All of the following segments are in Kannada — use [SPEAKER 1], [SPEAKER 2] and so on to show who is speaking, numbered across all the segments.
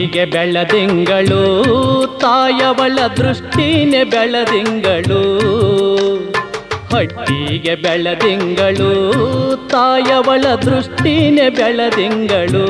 [SPEAKER 1] ಹಟ್ಟಿಗೆ ಬೆಳದಿಂಗಳು ತಾಯವಳ ದೃಷ್ಟಿನೇ ಬೆಳದಿಂಗಳು ಹಟ್ಟಿಗೆ ಬೆಳದಿಂಗಳು ತಾಯವಳ ದೃಷ್ಟಿನೇ ಬೆಳದಿಂಗಳು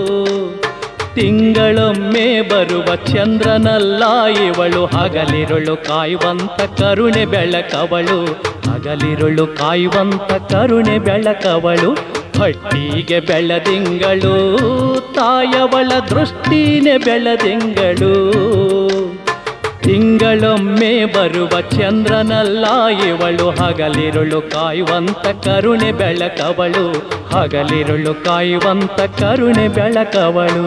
[SPEAKER 1] ತಿಂಗಳೊಮ್ಮೆ ಬರುವ ಚಂದ್ರನಲ್ಲ ಇವಳು ಹಗಲಿರುಳು ಕಾಯುವಂತ ಕರುಣೆ ಬೆಳಕವಳು ಹಗಲಿರುಳು ಕಾಯುವಂತ ಕರುಣೆ ಬೆಳಕವಳು ಹಟ್ಟಿಗೆ ಬೆಳದಿಂಗಳು ತಾಯವಳ ದೃಷ್ಟಿನೇ ಬೆಳದಿಂಗಳು ತಿಂಗಳೊಮ್ಮೆ ಬರುವ ಚಂದ್ರನಲ್ಲ ಇವಳು ಹಗಲಿರುಳು ಕಾಯುವಂತ ಕರುಣೆ ಬೆಳಕವಳು ಹಗಲಿರುಳು ಕಾಯುವಂತ ಕರುಣೆ ಬೆಳಕವಳು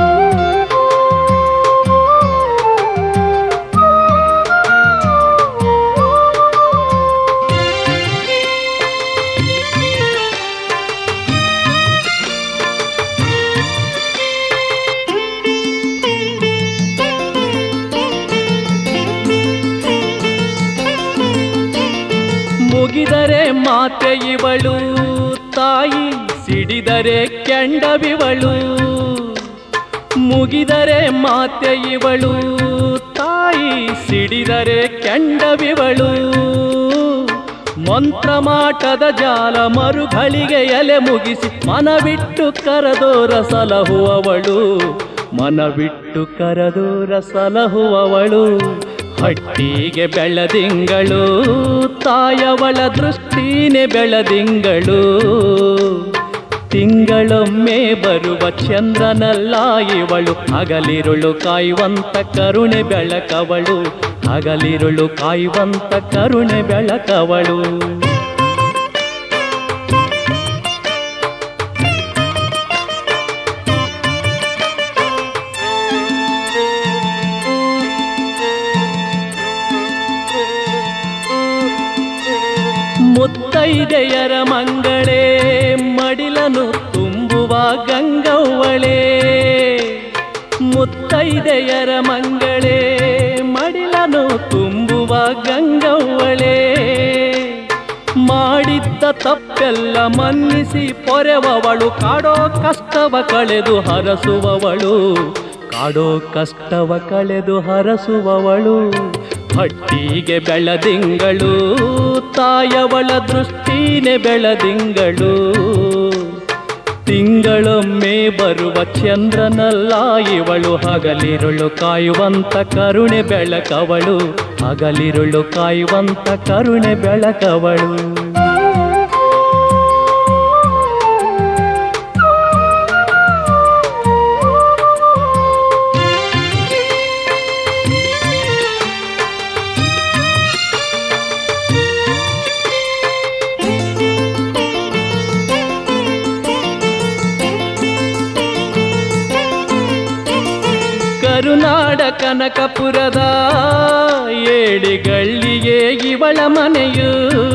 [SPEAKER 1] ಮುಗಿದರೆ ಮಾತೆ ಇವಳು ತಾಯಿ ಸಿಡಿದರೆ ಕೆಂಡವಿವಳು ಮುಗಿದರೆ ಮಾತೆ ಇವಳು ತಾಯಿ ಸಿಡಿದರೆ ಕೆಂಡವಿವಳು ಮಂತ್ರಮಾಟದ ಜಾಲ ಮರುಗಳಿಗೆ ಎಲೆ ಮುಗಿಸಿ ಮನವಿಟ್ಟು ಕರದೋರ ಸಲಹುವವಳು ಮನವಿಟ್ಟು ಕರದೋರ ಸಲಹುವವಳು ಹಟ್ಟಿಗೆ ಬೆಳದಿಂಗಳು ತಾಯವಳ ದೃಷ್ಟಿನೇ ಬೆಳದಿಂಗಳು ತಿಂಗಳೊಮ್ಮೆ ಬರುವ ಚಂದ್ರನಲ್ಲ ಇವಳು ಹಗಲಿರುಳು ಕಾಯುವಂತ ಕರುಣೆ ಬೆಳಕವಳು ಹಗಲಿರುಳು ಕಾಯುವಂತ ಕರುಣೆ ಬೆಳಕವಳು ಮುತ್ತೈದೆಯರ ಮಂಗಳೇ ಮಡಿಲನು ತುಂಬುವ ಗಂಗವ್ವಳೇ ಮುತ್ತೈದೆಯರ ಮಂಗಳೇ ಮಡಿಲನು ತುಂಬುವ ಗಂಗವ್ವಳೇ ಮಾಡಿದ್ದ ತಪ್ಪೆಲ್ಲ ಮನ್ನಿಸಿ ಪೊರೆವವಳು ಕಾಡೋ ಕಷ್ಟವ ಕಳೆದು ಹರಸುವವಳು ಕಾಡೋ ಕಷ್ಟವ ಕಳೆದು ಹರಸುವವಳು ಹಟ್ಟಿಗೆ ಬೆಳದಿಂಗಳು ತಾಯವಳ ದೃಷ್ಟಿನೇ ಬೆಳದಿಂಗಳು ತಿಂಗಳೊಮ್ಮೆ ಬರುವ ಚಂದ್ರನಲ್ಲ ಇವಳು ಹಗಲಿರುಳು ಕಾಯುವಂತ ಕರುಣೆ ಬೆಳಕವಳು ಹಗಲಿರುಳು ಕಾಯುವಂತ ಕರುಣೆ ಬೆಳಕವಳು ಕರುನಾಡ ಕನಕಪುರದ ಏಳಿಗಳ್ಳಿಗೆ ಇವಳ ಮನೆಯು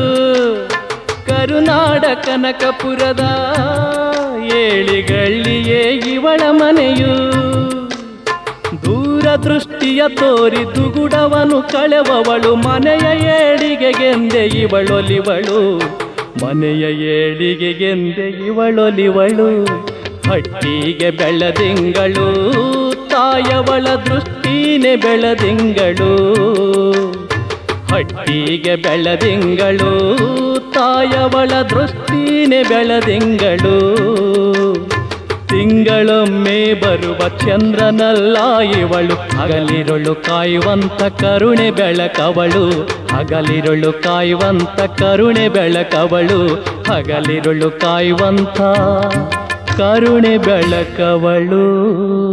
[SPEAKER 1] ಕರುನಾಡ ಕನಕಪುರದ ಏಳಿಗಳ್ಳಿಗೆ ಇವಳ ಮನೆಯು ದೂರದೃಷ್ಟಿಯ ತೋರಿ ದುಗುಡವನು ಕಳೆವವಳು ಮನೆಯ ಏಳಿಗೆಗೆಂದೆ ಇವಳೊಲಿವಳು ಮನೆಯ ಏಳಿಗೆಗೆಂದೆ ಇವಳೊಲಿವಳು ಹಟ್ಟಿಗೆ ಬೆಳದಿಂಗಳು ತಾಯವಳ ದೃಷ್ಟಿನೇ ಬೆಳದಿಂಗಳು ಹಟ್ಟಿಗೆ ಬೆಳದಿಂಗಳು ತಾಯವಳ ದೃಷ್ಟಿನೇ ಬೆಳದಿಂಗಳು ತಿಂಗಳೊಮ್ಮೆ ಬರುವ ಚಂದ್ರನಲ್ಲ ಇವಳು ಹಗಲಿರುಳು ಕಾಯುವಂತ ಕರುಣೆ ಬೆಳಕವಳು ಹಗಲಿರುಳು ಕಾಯುವಂತ ಕರುಣೆ ಬೆಳಕವಳು ಹಗಲಿರುಳು ಕಾಯುವಂತ ಕರುಣೆ ಬೆಳಕವಳು